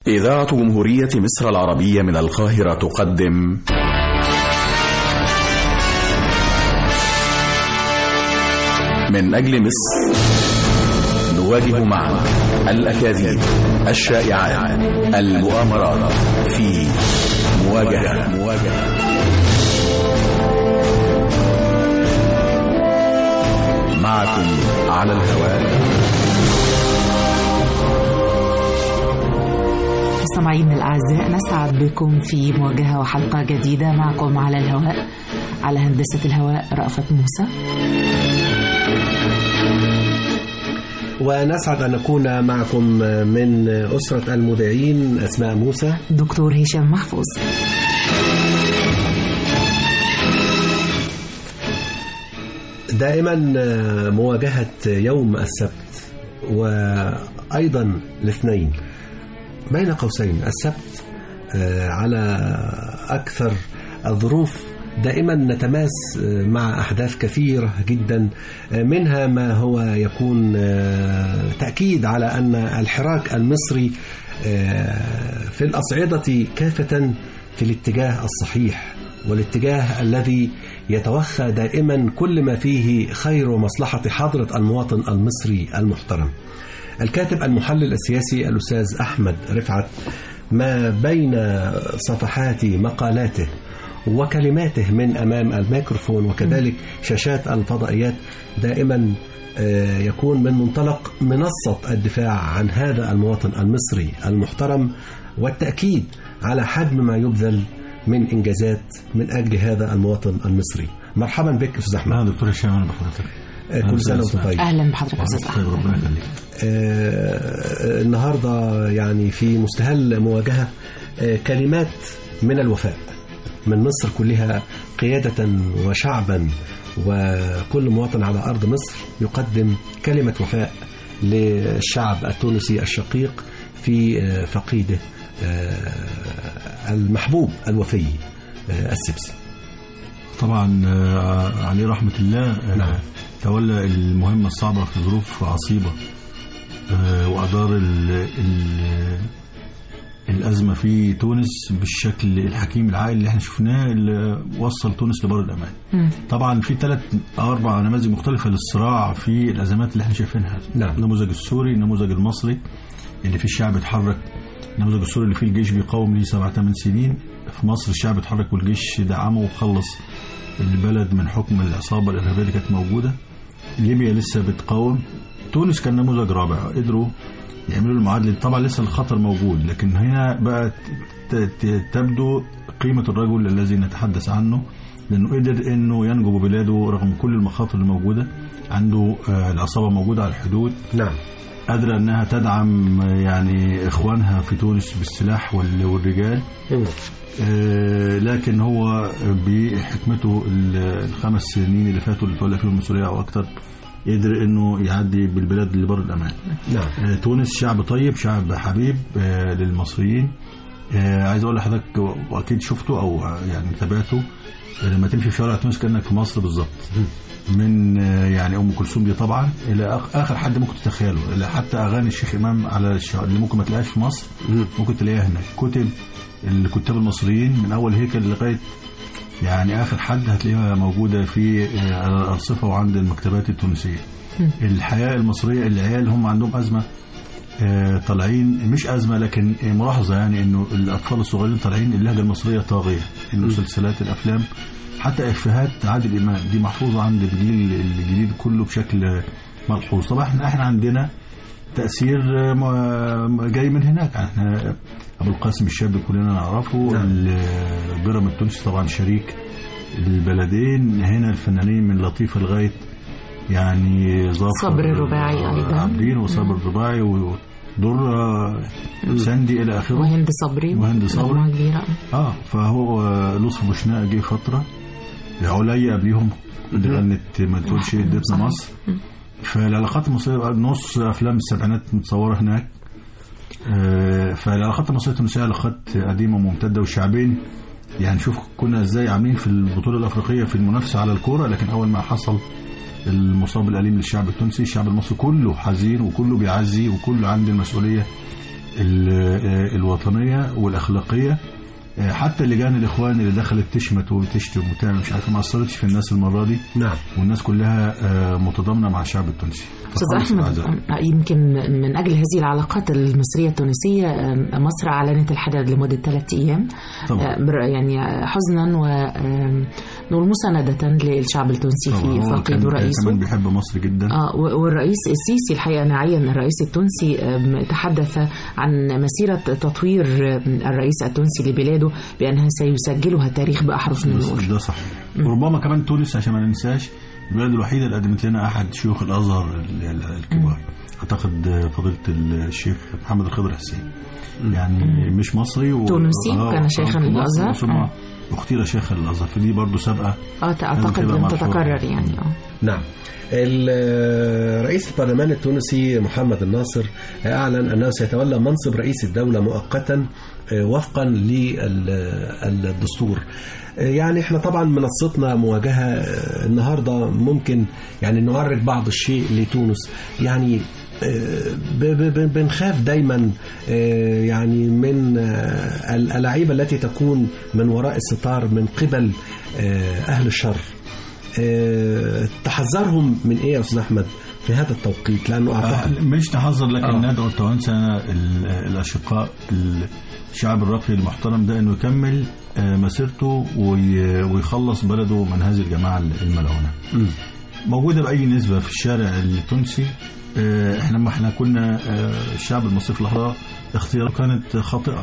إذاعة جمهورية مصر العربية من القاهرة تقدم من أجل مصر نواجه معا الأكاذيب الشائعات المؤامرات في مواجهة مواجهة معكم على الهواء مستمعينا الأعزاء نسعد بكم في مواجهة وحلقة جديدة معكم على الهواء على هندسة الهواء رأفت موسى ونسعد أن نكون معكم من أسرة المذيعين أسماء موسى دكتور هشام محفوظ دائما مواجهة يوم السبت وأيضا الاثنين بين قوسين السبت على أكثر الظروف دائما نتماس مع أحداث كثيرة جدا منها ما هو يكون تأكيد على أن الحراك المصري في الأصعدة كافة في الاتجاه الصحيح والاتجاه الذي يتوخى دائما كل ما فيه خير ومصلحة حضرة المواطن المصري المحترم الكاتب المحلل السياسي الأستاذ أحمد رفعت ما بين صفحات مقالاته وكلماته من أمام الميكروفون وكذلك شاشات الفضائيات دائما يكون من منطلق منصة الدفاع عن هذا المواطن المصري المحترم والتأكيد على حجم ما يبذل من إنجازات من أجل هذا المواطن المصري مرحبا بك أستاذ أحمد نعم دكتور هشام أنا بحضرتك كل سنة وأنت طيب أهلا بحضرتك أستاذ أحمد ربنا يخليك آه النهاردة يعني في مستهل مواجهة آه كلمات من الوفاء من مصر كلها قيادة وشعبا وكل مواطن على أرض مصر يقدم كلمة وفاء للشعب التونسي الشقيق في آه فقيده المحبوب الوفي السبسي طبعا عليه رحمة الله نعم. تولى المهمة الصعبة في ظروف عصيبة وأدار ال ال الأزمة في تونس بالشكل الحكيم العائل اللي احنا شفناه اللي وصل تونس لبر الأمان مم. طبعا في ثلاث أو أربع نماذج مختلفة للصراع في الأزمات اللي احنا شايفينها نعم. النموذج السوري النموذج المصري اللي فيه الشعب اتحرك النموذج السوري اللي فيه الجيش بيقاوم ليه سبع ثمان سنين في مصر الشعب اتحرك والجيش دعمه وخلص البلد من حكم العصابة الإرهابية اللي كانت موجودة ليبيا لسه بتقاوم تونس كان نموذج رابع قدروا يعملوا المعادلة طبعا لسه الخطر موجود لكن هنا بقى ت- ت- تبدو قيمة الرجل الذي نتحدث عنه لأنه قدر أنه ينجو ببلاده رغم كل المخاطر الموجودة عنده آه، العصابة موجودة على الحدود نعم قادرة أنها تدعم آه، يعني إخوانها في تونس بالسلاح وال- والرجال آه، لكن هو بحكمته ال- الخمس سنين اللي فاتوا اللي تولى فيهم المسؤولية أو أكتر قدر انه يعدي بالبلاد لبر الامان. نعم آه، تونس شعب طيب شعب حبيب آه، للمصريين آه، عايز اقول لحضرتك واكيد شفته او يعني تابعته آه، لما تمشي في شوارع تونس كانك في مصر بالظبط من آه، يعني ام كلثوم دي طبعا الى آخ- اخر حد ممكن تتخيله إلى حتى اغاني الشيخ امام على الشوارع اللي ممكن ما تلاقيهاش في مصر ممكن تلاقيها هناك كتب الكتاب المصريين من اول هيكل لغايه يعني اخر حد هتلاقيها موجوده في آه، على الارصفه وعند المكتبات التونسيه الحياه المصريه العيال هم عندهم ازمه آه، طالعين مش ازمه لكن آه، ملاحظه يعني انه الاطفال الصغيرين طالعين اللهجه المصريه طاغيه المسلسلات الافلام حتى افيهات عادل امام دي محفوظه عند الجيل الجديد كله بشكل ملحوظ طبعا احنا احنا عندنا تاثير آه، م- جاي من هناك احنا ابو القاسم الشاب كلنا نعرفه نعم. البيراميد التونسي طبعا شريك البلدين هنا الفنانين من لطيفه لغايه يعني ظافر صبر الرباعي أيضا. عابدين وصبر الرباعي ودرة ساندي الى اخره وهند صبري وهند صبري. مجموعة كبيرة اه فهو لطفي بوشناق جه فتره عليا قبليهم اللي غنت ما تقولش اديتنا صحيح. مصر فالعلاقات المصريه نص افلام السبعينات متصوره هناك آه، فالعلاقات المصريه التونسيه علاقات قديمه وممتده والشعبين يعني شوف كنا ازاي عاملين في البطوله الافريقيه في المنافسه على الكوره لكن اول ما حصل المصاب الاليم للشعب التونسي الشعب المصري كله حزين وكله بيعزي وكله عنده المسؤوليه ال- آه، الوطنيه والاخلاقيه آه، حتى اللجان الاخوان اللي دخلت تشمت وتشتم وتعمل مش عارف ما اثرتش في الناس المره دي نعم والناس كلها آه، متضامنه مع الشعب التونسي استاذ فخالص احمد العزاء. آه، يمكن من اجل هذه العلاقات المصريه التونسيه آه، مصر اعلنت الحدث لمده ثلاث ايام طبعا آه، بر- يعني آه، حزنا و آه، نقول مسانده للشعب التونسي طبعا في هو فقيد كان- رئيسه كمان بيحب مصر جدا آه و- والرئيس السيسي الحقيقة نعيا الرئيس التونسي آم، تحدث عن مسيرة تطوير آم، الرئيس التونسي لبلاده بأنها سيسجلها التاريخ بأحرف من نور ده صح وربما كمان تونس عشان ما ننساش البلد الوحيده اللي قدمت لنا احد شيوخ الازهر ال- ال- الكبار اعتقد فضيله الشيخ محمد الخضر حسين يعني مش مصري و... تونسي كان شيخاً في مصر للأزهر. ثم آه. اختير شيخا للازهر فدي برضه سابقه آه أعتقد كده لم مشهور. تتكرر يعني آه نعم ال- رئيس البرلمان التونسي محمد الناصر أعلن أنه سيتولى منصب رئيس الدولة مؤقتا وفقا للدستور يعني احنا طبعا منصتنا مواجهة النهاردة ممكن يعني نؤرق بعض الشيء لتونس يعني ب- ب- ب- بنخاف دايما آه، يعني من آه، الألاعيبة التي تكون من وراء الستار من قبل آه، أهل الشر آه، تحذرهم من ايه يا استاذ احمد في هذا التوقيت لانه اعتقد آه، مش تحذر لكن آه. ندعو التوانسه ال- الاشقاء الشعب الراقي المحترم ده انه يكمل آه، مسيرته وي- ويخلص بلده من هذه الجماعه الملعونه. مم. موجوده باي نسبه في الشارع التونسي آه، احنا ما احنا كنا آه، الشعب المصري في اللحظه اختيار كانت خاطئه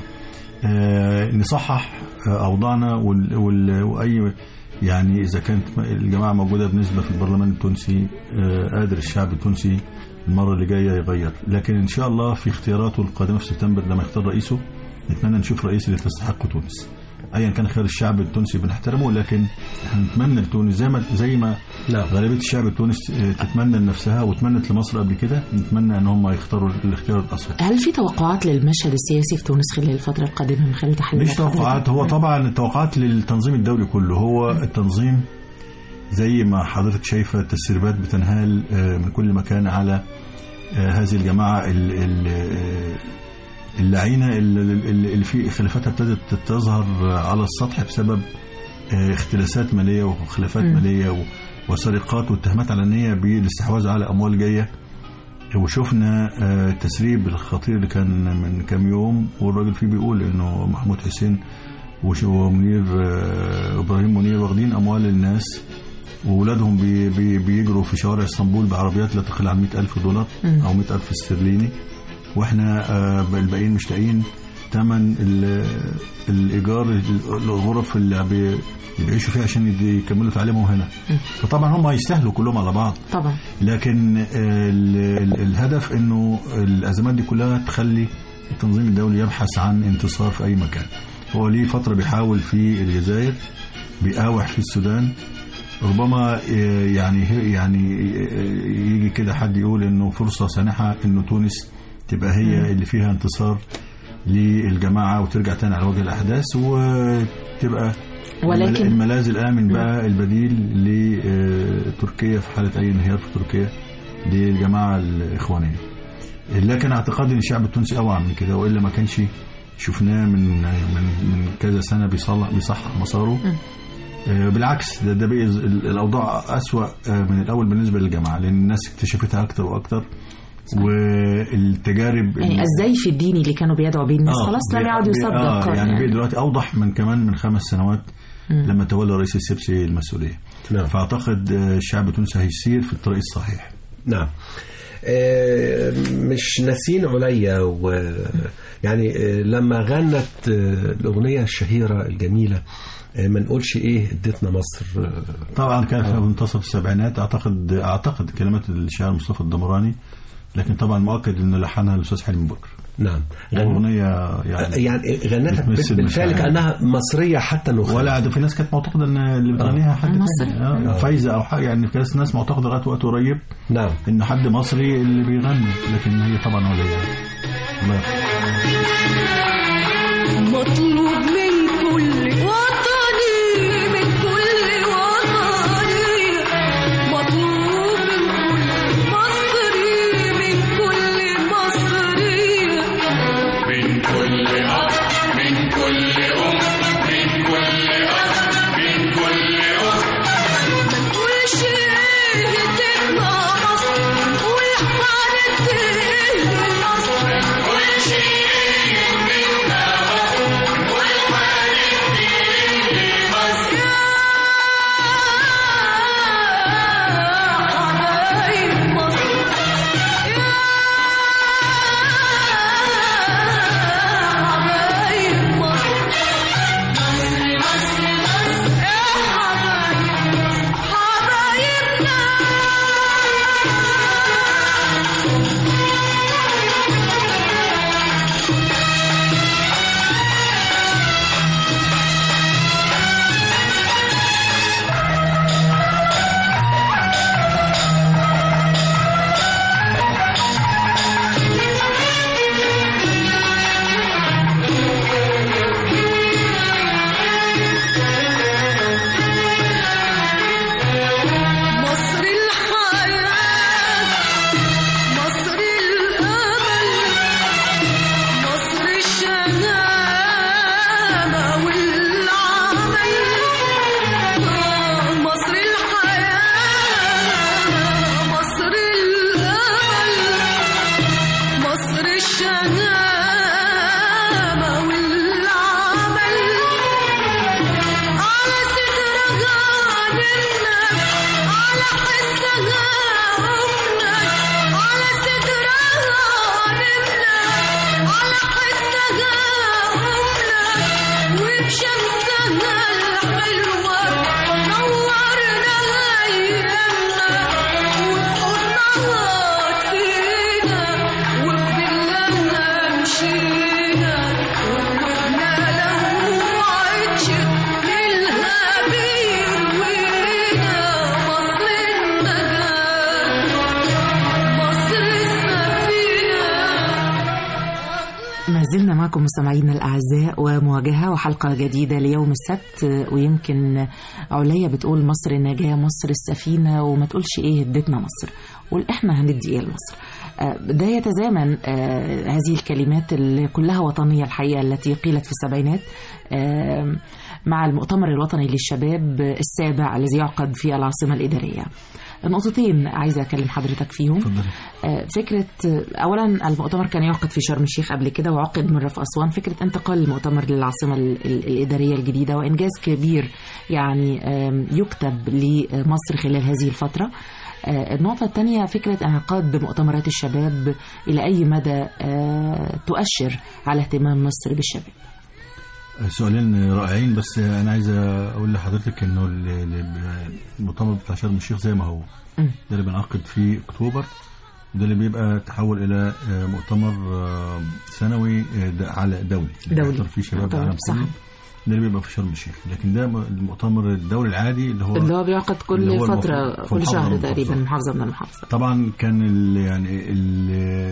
آه، نصحح آه، اوضاعنا وال- وال- واي يعني اذا كانت الجماعه موجوده بنسبه في البرلمان التونسي آه، قادر الشعب التونسي المره اللي جايه يغير لكن ان شاء الله في اختياراته القادمه في سبتمبر لما يختار رئيسه نتمنى نشوف رئيس اللي تستحقه تونس ايا كان خير الشعب التونسي بنحترمه لكن احنا نتمنى لتونس زي ما زي ما نعم غالبيه الشعب التونسي آه، تتمنى لنفسها وتمنت لمصر قبل كده نتمنى ان هم يختاروا الاختيار الاصح هل في توقعات للمشهد السياسي في تونس خلال الفترة القادمة من خلال تحليلات مش توقعات حضرتك؟ هو طبعا التوقعات للتنظيم الدولي كله هو التنظيم زي ما حضرتك شايفه التسريبات بتنهال آه، من كل مكان على آه، هذه الجماعه ال- ال- آه، اللعينه اللي اللي- اللي في خلافاتها ابتدت تظهر على السطح بسبب آه، اختلاسات ماليه وخلافات مم. ماليه و- وسرقات واتهامات علنيه بالاستحواذ على اموال جايه وشفنا آه، التسريب الخطير اللي كان من كام يوم والراجل فيه بيقول انه محمود حسين وش- ومنير آه، ابراهيم منير واخدين اموال الناس وولادهم بي بي بيجروا في شوارع اسطنبول بعربيات لا تقل عن 100 ألف دولار مم. أو 100 ألف استرليني وإحنا آه، الباقيين مش لاقيين ثمن ال- الإيجار ال- الغرف اللي بي- اللي بيعيشوا فيها عشان يد- يكملوا تعليمهم هنا مم. فطبعا هم هيستاهلوا كلهم على بعض طبعا لكن آه، ال- ال- الهدف انه الازمات دي كلها تخلي التنظيم الدولي يبحث عن انتصار في اي مكان هو ليه فتره بيحاول في الجزائر بيقاوح في السودان ربما آه، يعني هي- يعني آه، يجي كده حد يقول انه فرصه سانحه انه تونس تبقى هي اللي فيها انتصار للجماعه وترجع تاني على وجه الاحداث وتبقى ولكن- الملاذ الامن بقى البديل لتركيا في حاله اي انهيار في تركيا للجماعه الاخوانيه لكن اعتقادي ان الشعب التونسي اوعى من كده والا ما كانش شفناه من من من كذا سنه بيصلح بيصحح مساره آه، بالعكس ده, ده بقي ال- الاوضاع اسوا آه، من الاول بالنسبه للجماعه لان الناس اكتشفتها اكتر واكتر والتجارب يعني الزيف الديني اللي كانوا بيدعوا بيه الناس آه، خلاص لم بي- يعد بي- يصدق آه يعني بقي دلوقتي اوضح من كمان من خمس سنوات لما تولى رئيس السبسي المسؤوليه نعم. فاعتقد آه، الشعب التونسي هيسير في الطريق الصحيح نعم آه، مش ناسين عليا و يعني آه، لما غنت آه، الأغنية الشهيرة الجميلة آه، ما نقولش إيه اديتنا مصر آه، طبعا كان في منتصف السبعينات اعتقد اعتقد كلمات الشاعر مصطفى الدمراني لكن طبعا مؤكد ان لحنها الاستاذ حلمي بكر نعم غن... اغنيه يعني يعني غنتها بتمثل بالفعل مشاعر. كأنها مصرية حتى النخاع ولا ده في ناس كانت معتقده ان اللي بتغنيها حد مصري. تاني آه. فايزه او حاجه يعني في ناس معتقده لغايه وقت قريب نعم ان حد مصري اللي بيغني لكن هي طبعا وليه الله يرحمه. مطلوب من كل وطني من كل وطني مطلوب من كل مصري من كل مصري تقولش ايه تبقى مصر والحارة ايه مصر حبايب مصر يا حبايب مصر مصر مصر مصر يا حبايب حبايبنا مصر الحياة مصر الأمل مصر الشهامة والعمل مصر الحياة مصر الأمل مصر الشهامة والعمل على صدرها نمنا على حسها أمنا على صدرها نمنا على حسها أمنا وبشمسها الحلوة نورنا أيامنا وبحضنها فينا وبدلها مشينا وقلوبنا لو عطش ليلها بيروينا مصر النجاة مصر السفينة ما زلنا معكم مستمعينا الأعزاء ومواجهة وحلقة جديدة ليوم السبت ويمكن عليا بتقول مصر النجاة مصر السفينة وما تقولش إيه ادتنا مصر قول إحنا هندي إيه لمصر آه، ده يتزامن آه، هذه الكلمات اللي كلها وطنية الحقيقة التي قيلت في السبعينات آه، مع المؤتمر الوطني للشباب السابع الذي يعقد في العاصمة الإدارية نقطتين عايزة أكلم حضرتك فيهم اتفضلي آه، فكرة آه، أولا المؤتمر كان يعقد في شرم الشيخ قبل كده وعقد مرة في أسوان فكرة انتقال المؤتمر للعاصمة ال- ال- الإدارية الجديدة وإنجاز كبير يعني آم، يكتب لمصر خلال هذه الفترة آه، النقطة الثانية فكرة انعقاد مؤتمرات الشباب إلى أي مدى آه، تؤشر على اهتمام مصر بالشباب سؤالين رائعين بس انا عايز اقول لحضرتك انه ال- ال- المؤتمر بتاع شرم الشيخ زي ما هو مم. ده اللي بنعقد في اكتوبر ده اللي بيبقى تحول الى آه، مؤتمر آه، سنوي آه، د- على دولي دولي. بيحضر فيه شباب مؤتمر العالم صح. كله ده اللي بيبقى في شرم الشيخ لكن ده م- المؤتمر الدولي العادي اللي هو اللي هو بيعقد اللي هو كل المفروض فترة في كل محافظة شهر من تقريبا المحافظات. محافظة من المحافظة طبعا كان ال يعني ال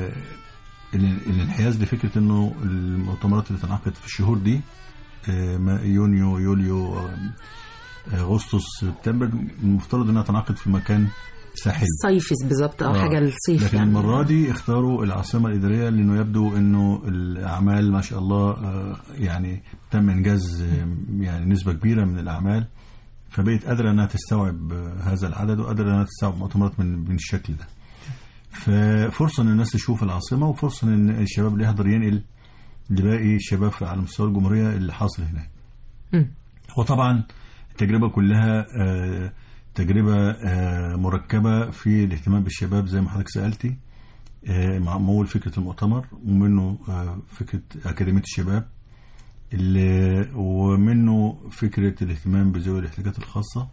ال الانحياز لفكره انه المؤتمرات اللي تنعقد في الشهور دي آه، ما- يونيو يوليو آه، اغسطس سبتمبر المفترض انها تنعقد في مكان ساحلي صيفي بالظبط أو آه. حاجة الصيف لكن يعني. المره دي اختاروا العاصمه الاداريه لانه يبدو انه الاعمال ما شاء الله آه، يعني تم انجاز آه، يعني نسبه كبيره من الاعمال فبقت قادره انها تستوعب آه، هذا العدد وقادره انها تستوعب مؤتمرات من من الشكل ده. ففرصه ان الناس تشوف العاصمه وفرصه ان الشباب اللي يحضر ينقل لباقي الشباب على مستوى الجمهوريه اللي حاصل هناك. مم. وطبعا التجربة كلها آه، تجربة آه، مركبة في الاهتمام بالشباب زي ما حضرتك سألتي آه، معمول فكرة المؤتمر ومنه آه، فكرة أكاديمية الشباب اللي ومنه فكرة الاهتمام بذوي الاحتياجات الخاصة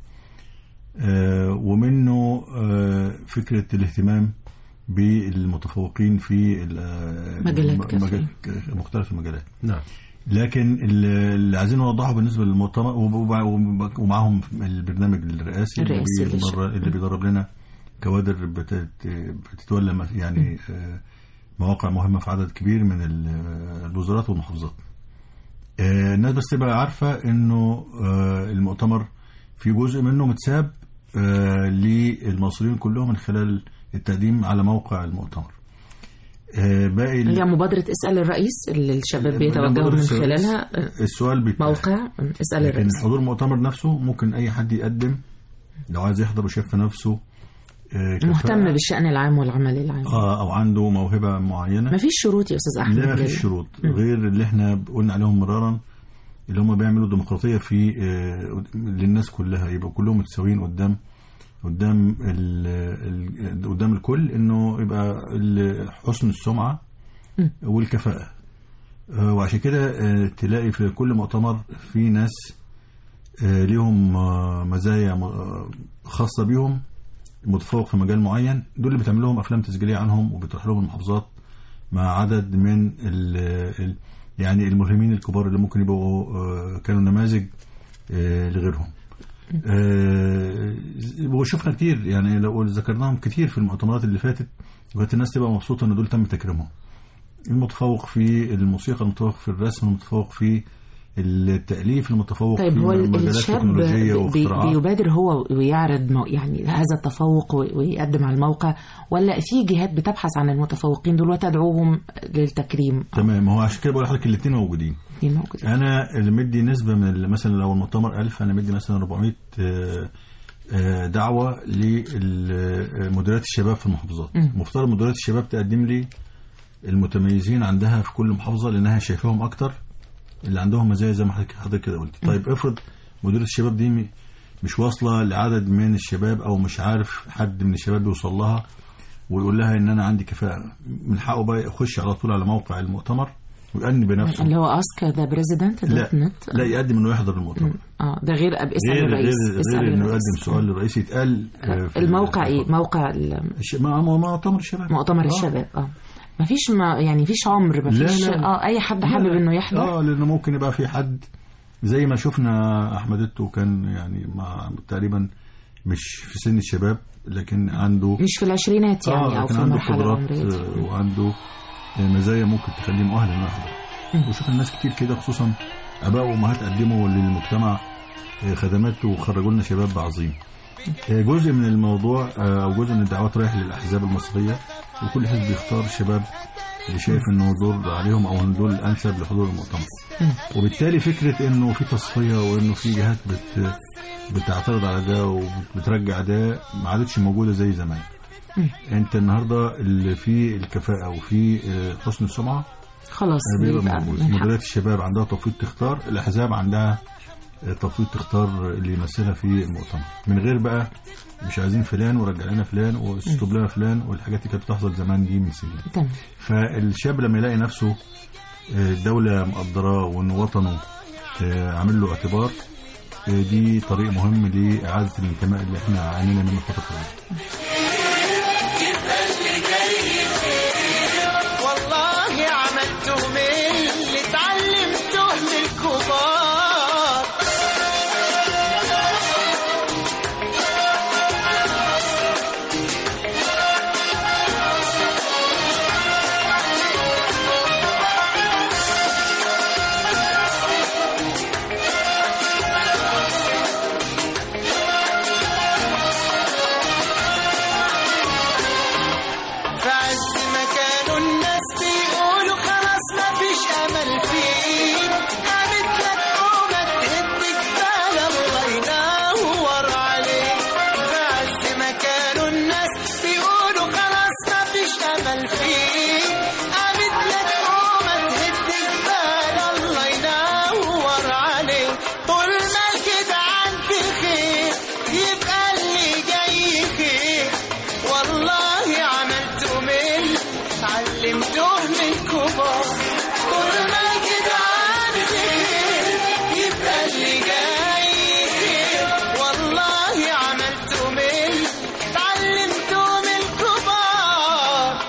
آه، ومنه آه، فكرة الاهتمام بالمتفوقين في ال- آه، مجالات م- كافية. مجال- مختلف المجالات نعم لكن اللي اللي عايزين نوضحه بالنسبه للمؤتمر وب- وب- ومعاهم البرنامج الرئاسي اللي, الرئاسي بيدر- للشباب. اللي بيدرب لنا كوادر بتت- بتتولى م- يعني آه، مواقع مهمه في عدد كبير من ال- الوزارات والمحافظات. آه، الناس بس تبقى عارفه انه آه، المؤتمر في جزء منه متساب آه، للمصريين كلهم من خلال التقديم على موقع المؤتمر. آه، باقي ال- هي مبادرة اسأل الرئيس اللي الشباب بيتوجهوا من مبادرة خلالها السؤال بيت... موقع اسأل لكن الرئيس حضور المؤتمر نفسه ممكن اي حد يقدم لو عايز يحضر وشايف في نفسه آه، كفاءة، مهتم بالشأن العام والعمل العام اه او عنده موهبه معينه ما فيش شروط يا أستاذ أحمد لا ما لل- فيش شروط غير اللي احنا قلنا عليهم مرارا اللي هم بيعملوا ديمقراطيه في آه، للناس كلها يبقى كلهم متساويين قدام قدام ال ال قدام الكل انه يبقى ال- حسن السمعه والكفاءه آه، وعشان كده آه، تلاقي في كل مؤتمر في ناس آه، ليهم آه، مزايا م- آه، خاصه بيهم متفوق في مجال معين دول اللي بتعمل لهم افلام تسجيليه عنهم وبتروح لهم المحافظات مع عدد من ال ال يعني الملهمين الكبار اللي ممكن يبقوا آه، كانوا نماذج آه، لغيرهم آه، وشفنا كتير يعني لو ذكرناهم كتير في المؤتمرات اللي فاتت وكانت الناس تبقى مبسوطه ان دول تم تكريمهم المتفوق في الموسيقى المتفوق في الرسم المتفوق في التأليف المتفوق طيب في هو مجالات الشاب تكنولوجية بي- واختراعات بيبادر هو ويعرض مو- يعني هذا التفوق و- ويقدم على الموقع ولا في جهات بتبحث عن المتفوقين دول وتدعوهم للتكريم تمام هو عشان كده بقول لحضرتك الاثنين موجودين دي موجودة انا اللي مدي نسبه من ال- مثلا لو المؤتمر 1000 انا مدي مثلا 400 آه، آه، دعوه لمديريات الشباب في المحافظات مم. مفترض مديريات الشباب تقدم لي المتميزين عندها في كل محافظه لانها شايفاهم اكتر اللي عندهم مزايا زي ما حضرتك حضرتك كده قلت طيب افرض مديريه الشباب دي م- مش واصله لعدد من الشباب او مش عارف حد من الشباب يوصل لها ويقول لها ان انا عندي كفاءه من حقه بقى يخش على طول على موقع المؤتمر ويأني بنفسه اللي هو اسك ذا بريزيدنت لا دوت نت لا يقدم انه يحضر المؤتمر اه ده غير أب- اسال غير الرئيس غير اسال غير انه الرئيس يقدم سؤال للرئيس يتقال آه، في الموقع ايه في- موقع ال- الش- ما- ما- مؤتمر الشباب مؤتمر آه. الشباب اه ما فيش ما يعني فيش عمر ما لا، فيش لا. اه اي حد لا، حابب لا. انه يحضر اه لانه ممكن يبقى في حد زي ما شفنا احمد التو كان يعني مع تقريبا مش في سن الشباب لكن عنده مش في العشرينات يعني اه او كان في عنده المرحله قدرات العمريه دي. آه، وعنده آه، مزايا ممكن تخليه مؤهل انه يحضر وشفنا ناس كتير كده خصوصا اباء وامهات قدموا للمجتمع آه، خدمات وخرجوا لنا شباب عظيم آه، جزء من الموضوع آه، او جزء من الدعوات رايح للاحزاب المصريه وكل حزب بيختار الشباب اللي شايف انه دور عليهم او ان دول الانسب لحضور المؤتمر وبالتالي فكره انه في تصفيه وانه في جهات بت بتعترض على ده وبترجع ده ما عادتش موجوده زي زمان انت النهارده اللي فيه الكفاءه وفي آه، حسن السمعه خلاص بيبقى بيبقى موجود من حق. مديريات الشباب عندها تفويض تختار الاحزاب عندها آه، تفويض تختار اللي يمثلها في المؤتمر من غير بقى مش عايزين فلان ورجع لنا فلان واستوب لنا فلان والحاجات اللي كانت بتحصل زمان دي من سنين تمام فالشاب لما يلاقي نفسه آه، الدولة مقدراه وان وطنه آه، عامل له اعتبار آه، دي طريق مهم لإعادة الانتماء اللي احنا عانينا منه فترة طويلة والله عملته من اللي اتعلمته من الكبار في عز ما كانوا الناس بيقولوا خلاص ما فيش امل فيه قامت لك قومة تهد جبال الله ينور عليه في عز ما كانوا الناس بيقولوا خلاص ما فيش امل فيه قامت لك قومة تهد جبال الله ينور عليه طول ما الجدعان بخير يبقى اللي جاي خير والله عملته من علمته من كبار طول ما الجدعان خير يبقى اللي جاي خير والله عملته من علمته من كبار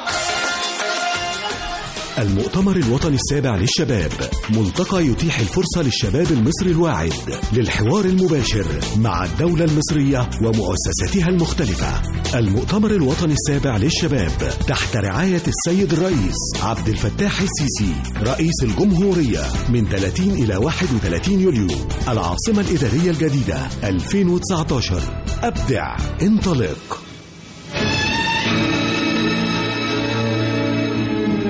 المؤتمر الوطني السابع للشباب ملتقى يتيح الفرصة للشباب المصري الواعد للحوار المباشر مع الدولة المصرية ومؤسساتها المختلفة المؤتمر الوطني السابع للشباب تحت رعاية السيد الرئيس عبد الفتاح السيسي رئيس الجمهورية من 30 إلى 31 يوليو العاصمة الإدارية الجديدة 2019 أبدع انطلق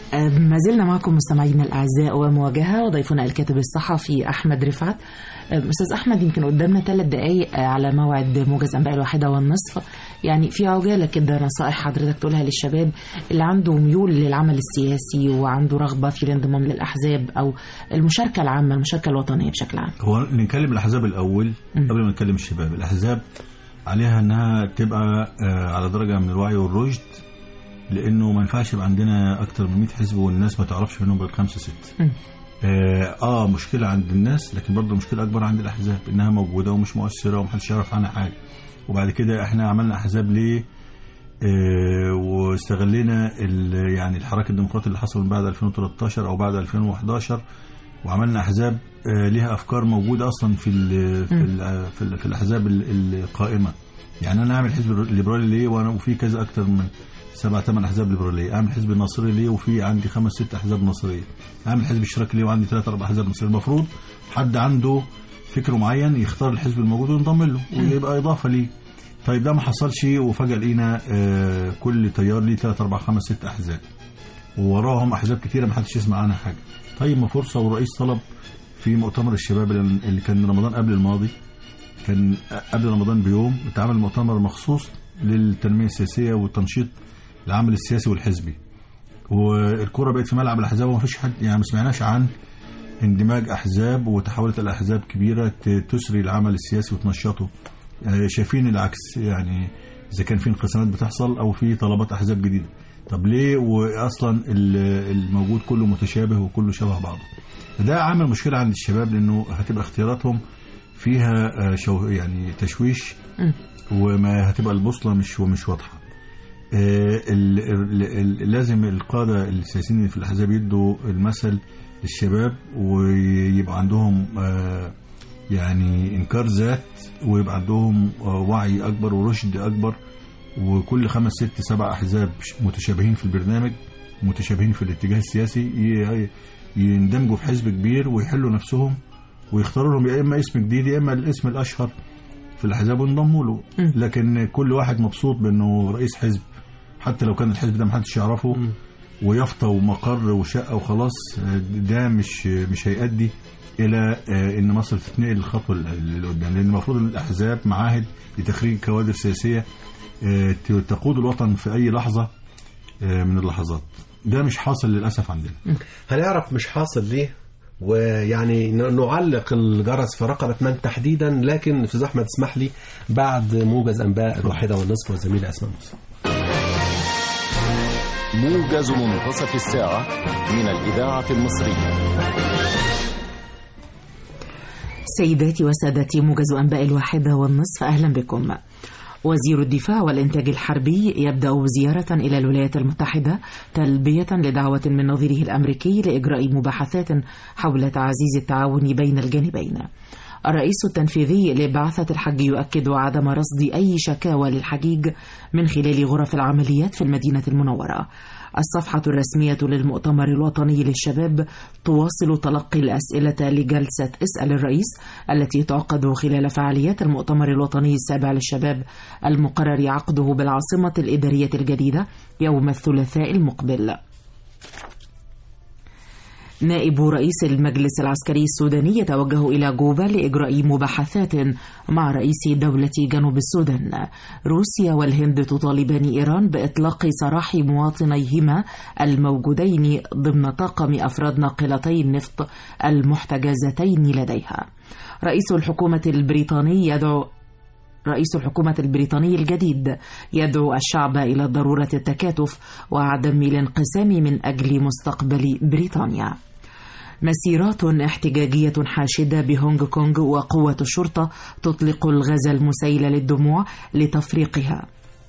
آه، ما زلنا معكم مستمعينا الاعزاء ومواجهه وضيفنا الكاتب الصحفي احمد رفعت آه، استاذ احمد يمكن قدامنا ثلاث دقائق آه، على موعد موجز انباء الواحده والنصف يعني في عجاله كده نصائح حضرتك تقولها للشباب اللي عنده ميول للعمل السياسي وعنده رغبه في الانضمام للاحزاب او المشاركه العامه المشاركه الوطنيه بشكل عام هو نتكلم الاحزاب الاول مم. قبل ما نتكلم الشباب الاحزاب عليها انها تبقى آه، على درجه من الوعي والرشد لانه ما ينفعش يبقى عندنا اكتر من 100 حزب والناس ما تعرفش منهم غير خمسه سته مم. آه, اه مشكله عند الناس لكن برضه مشكله اكبر عند الاحزاب انها موجوده ومش مؤثره ومحدش يعرف عنها حاجه وبعد كده احنا عملنا احزاب ليه آه واستغلينا ال- يعني الحراك الديمقراطي اللي حصل من بعد 2013 او بعد 2011 وعملنا احزاب آه ليها افكار موجوده اصلا في ال في, ال في, ال في الاحزاب ال- القائمه يعني انا اعمل حزب ليبرالي ليه وانا وفي كذا اكتر من سبع ثمان احزاب ليبراليه اعمل حزب الناصري ليه وفي عندي خمس ست احزاب ناصريه اعمل حزب اشتراكي ليه وعندي ثلاث اربع احزاب ناصريه المفروض حد عنده فكر معين يختار الحزب الموجود وينضم له ويبقى اضافه ليه طيب ده ما حصلش وفجاه لقينا آه، كل تيار ليه ثلاث اربع خمس ست احزاب ووراهم احزاب كتيره ما حدش يسمع عنها حاجه طيب ما فرصه والرئيس طلب في مؤتمر الشباب اللي كان رمضان قبل الماضي كان قبل رمضان بيوم اتعمل مؤتمر مخصوص للتنميه السياسيه والتنشيط العمل السياسي والحزبي والكره بقت في ملعب الاحزاب وما فيش حد يعني ما سمعناش عن اندماج احزاب وتحولت الى احزاب كبيره ت- تسري العمل السياسي وتنشطه آه، شايفين العكس يعني اذا كان في انقسامات بتحصل او في طلبات احزاب جديده طب ليه واصلا ال- الموجود كله متشابه وكله شبه بعضه ده عامل مشكله عند الشباب لانه هتبقى اختياراتهم فيها آه، شو يعني تشويش مم. وما هتبقى البوصله مش مش واضحه آه، ال- ال- ال- لازم القاده السياسيين اللي في الاحزاب يدوا المثل للشباب ويبقى عندهم آه، يعني انكار ذات ويبقى عندهم آه، وعي اكبر ورشد اكبر وكل خمس ست سبع احزاب متشابهين في البرنامج متشابهين في الاتجاه السياسي ي- يندمجوا في حزب كبير ويحلوا نفسهم ويختاروا لهم يا اما اسم جديد يا اما الاسم الاشهر في الاحزاب وينضموا له مم. لكن كل واحد مبسوط بانه رئيس حزب حتى لو كان الحزب ده محدش يعرفه ويافطه ومقر وشقه وخلاص آه، ده مش مش هيؤدي الى آه، ان مصر تتنقل الخطوه اللي قدام لان المفروض الاحزاب معاهد لتخريج كوادر سياسيه آه، ت- تقود الوطن في اي لحظه آه، من اللحظات ده مش حاصل للاسف عندنا هنعرف مش حاصل ليه ويعني ن- نعلق الجرس في رقبة من تحديدا لكن أستاذ أحمد اسمح لي بعد موجز أنباء الواحدة والنصف والزميلة أسماء موسى موجز منتصف الساعة من الإذاعة المصرية سيداتي وسادتي موجز أنباء الواحدة والنصف أهلا بكم وزير الدفاع والإنتاج الحربي يبدأ زيارة إلى الولايات المتحدة تلبية لدعوة من نظيره الأمريكي لإجراء مباحثات حول تعزيز التعاون بين الجانبين الرئيس التنفيذي لبعثة الحج يؤكد عدم رصد أي شكاوى للحجيج من خلال غرف العمليات في المدينة المنورة الصفحة الرسمية للمؤتمر الوطني للشباب تواصل تلقي الأسئلة لجلسة اسأل الرئيس التي تعقد خلال فعاليات المؤتمر الوطني السابع للشباب المقرر عقده بالعاصمة الإدارية الجديدة يوم الثلاثاء المقبل نائب رئيس المجلس العسكري السوداني يتوجه إلى جوبا لإجراء مباحثات مع رئيس دولة جنوب السودان روسيا والهند تطالبان إيران بإطلاق سراح مواطنيهما الموجودين ضمن طاقم أفراد ناقلتي النفط المحتجزتين لديها رئيس الحكومة البريطاني يدعو رئيس الحكومة البريطاني الجديد يدعو الشعب إلى ضرورة التكاتف وعدم الانقسام من أجل مستقبل بريطانيا. مسيرات احتجاجية حاشدة بهونغ كونغ وقوة الشرطة تطلق الغاز المسيل للدموع لتفريقها.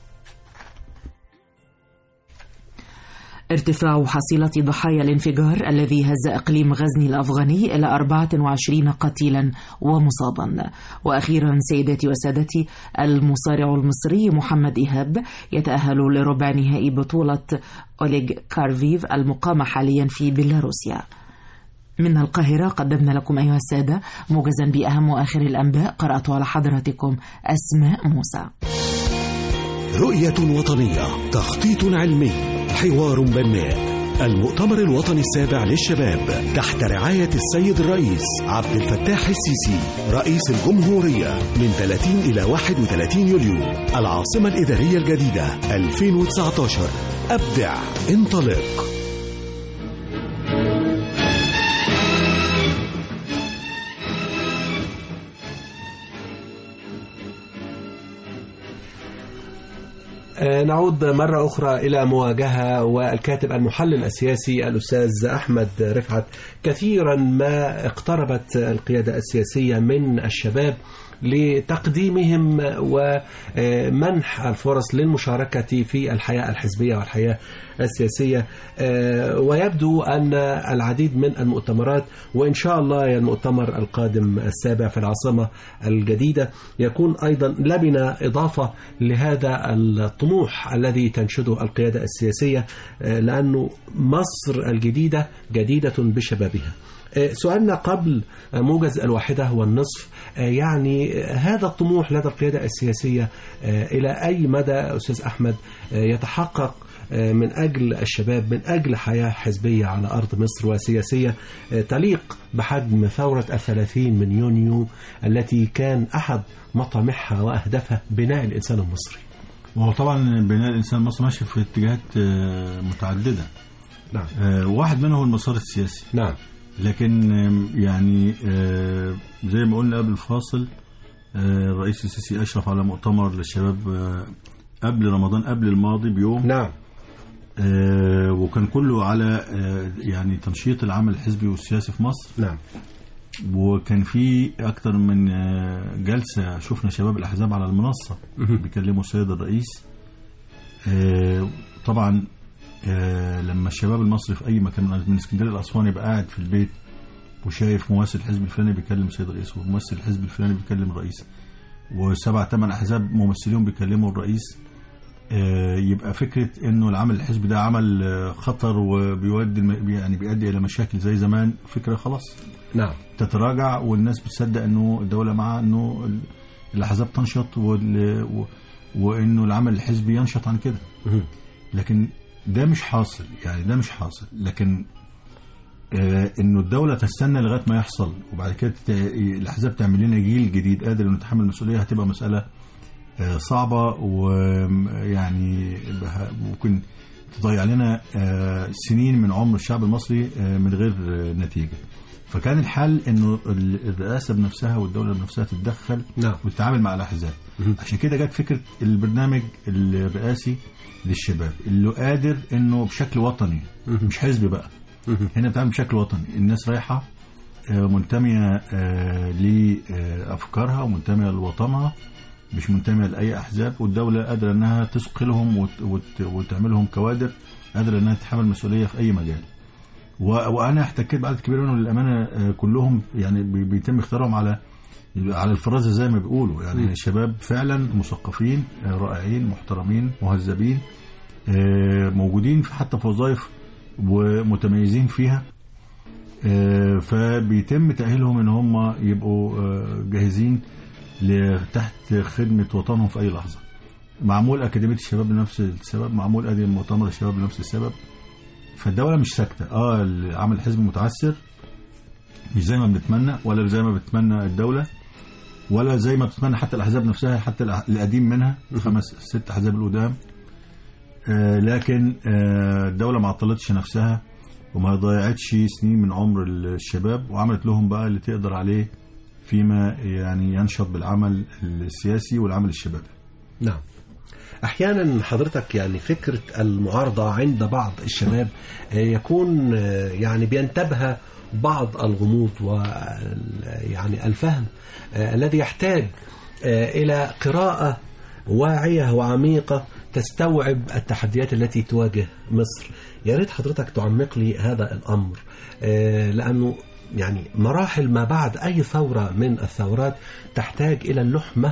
ارتفاع حصيلة ضحايا الانفجار الذي هز إقليم غزني الأفغاني إلى 24 قتيلا ومصابا وأخيرا سيداتي وسادتي المصارع المصري محمد إيهاب يتأهل لربع نهائي بطولة أوليغ كارفيف المقامة حاليا في بيلاروسيا من القاهرة قدمنا لكم أيها السادة موجزا بأهم وآخر الأنباء قرأت على حضراتكم أسماء موسى رؤية وطنية تخطيط علمي حوار بناء المؤتمر الوطني السابع للشباب تحت رعاية السيد الرئيس عبد الفتاح السيسي رئيس الجمهورية من 30 إلى 31 يوليو العاصمة الإدارية الجديدة 2019 أبدع انطلق آه، نعود مرة أخرى إلى مواجهة والكاتب المحلل السياسي الأستاذ أحمد رفعت كثيرا ما اقتربت القيادة السياسية من الشباب لتقديمهم ومنح الفرص للمشاركة في الحياة الحزبية والحياة السياسية آه، ويبدو أن العديد من المؤتمرات وإن شاء الله المؤتمر القادم السابع في العاصمة الجديدة يكون أيضا لبنة إضافة لهذا الطموح الذي تنشده القيادة السياسية آه، لأنه مصر الجديدة جديدة بشبابها آه، سؤالنا قبل آه، موجز الواحدة والنصف آه، يعني آه، هذا الطموح لدى القيادة السياسية آه، إلى أي مدى أستاذ أحمد آه، يتحقق آه، من أجل الشباب من أجل حياة حزبية على أرض مصر وسياسية آه، تليق بحجم ثورة الثلاثين من يونيو التي كان أحد مطامحها وأهدافها بناء الإنسان المصري وهو طبعا بناء الانسان المصري ماشي في اتجاهات آه، متعدده نعم آه، واحد منهم المسار السياسي نعم لكن آم، يعني آه، زي ما قلنا قبل الفاصل آه، الرئيس السيسي اشرف على مؤتمر للشباب آه، قبل رمضان قبل الماضي بيوم نعم آه، وكان كله على آه، يعني تنشيط العمل الحزبي والسياسي في مصر نعم وكان في اكتر من آه، جلسه شفنا شباب الاحزاب على المنصه بيكلموا السيد الرئيس آه، طبعا آه، لما الشباب المصري في اي مكان من اسكندريه لاسوان يبقى قاعد في البيت وشايف ممثل الحزب الفلاني بيكلم السيد الرئيس وممثل الحزب الفلاني بيكلم الرئيس وسبع ثمان احزاب ممثلين بيكلموا الرئيس آه، يبقى فكره انه العمل الحزبي ده عمل آه، خطر وبيودي الم- يعني بيؤدي الى مشاكل زي زمان فكره خلاص نعم تتراجع والناس بتصدق انه الدوله مع انه ال- الاحزاب تنشط وال- و- وانه العمل الحزبي ينشط عن كده مهم. لكن ده مش حاصل يعني ده مش حاصل لكن آه انه الدوله تستنى لغايه ما يحصل وبعد كده ت- الاحزاب تعمل لنا جيل جديد قادر انه يتحمل المسؤوليه هتبقى مساله آه صعبه ويعني بها- ممكن تضيع لنا آه سنين من عمر الشعب المصري آه من غير آه نتيجه فكان الحل انه ال- الرئاسه بنفسها والدوله بنفسها تتدخل نعم وتتعامل مع الاحزاب عشان كده جت فكره البرنامج الرئاسي للشباب اللي قادر انه بشكل وطني مش حزب بقى هنا بتعمل بشكل وطني الناس رايحه آه، منتميه آه، لافكارها ومنتميه لوطنها مش منتميه لاي احزاب والدوله قادره انها تثقلهم وت- وت- وتعملهم كوادر قادره انها تتحمل مسؤوليه في اي مجال و- وانا احتكيت بعدد كبير منهم للامانه آه، كلهم يعني بي- بيتم اختيارهم على على الفرازه زي ما بيقولوا يعني شباب فعلا مثقفين آه، رائعين محترمين مهذبين آه، موجودين في حتى في وظائف ومتميزين فيها آه، فبيتم تأهيلهم ان هم يبقوا آه، جاهزين ل- تحت خدمة وطنهم في أي لحظة معمول أكاديمية الشباب لنفس السبب معمول أدي مؤتمر الشباب لنفس السبب فالدولة مش ساكتة اه العمل الحزبي متعثر مش زي ما بنتمنى ولا زي ما بتتمنى الدولة ولا زي ما بتتمنى حتى الأحزاب نفسها حتى الأح- القديم منها خمس ست أحزاب القدام آه، لكن آه، الدولة ما عطلتش نفسها وما ضيعتش سنين من عمر الشباب وعملت لهم بقى اللي تقدر عليه فيما يعني ينشط بالعمل السياسي والعمل الشبابي نعم احيانا حضرتك يعني فكره المعارضه عند بعض الشباب آه، يكون آه، يعني بينتبه بعض الغموض و يعني الفهم آه، الذي يحتاج آه، الى قراءه واعيه وعميقه تستوعب التحديات التي تواجه مصر يا ريت حضرتك تعمق لي هذا الامر آه، لانه يعني مراحل ما بعد اي ثوره من الثورات تحتاج الى اللحمه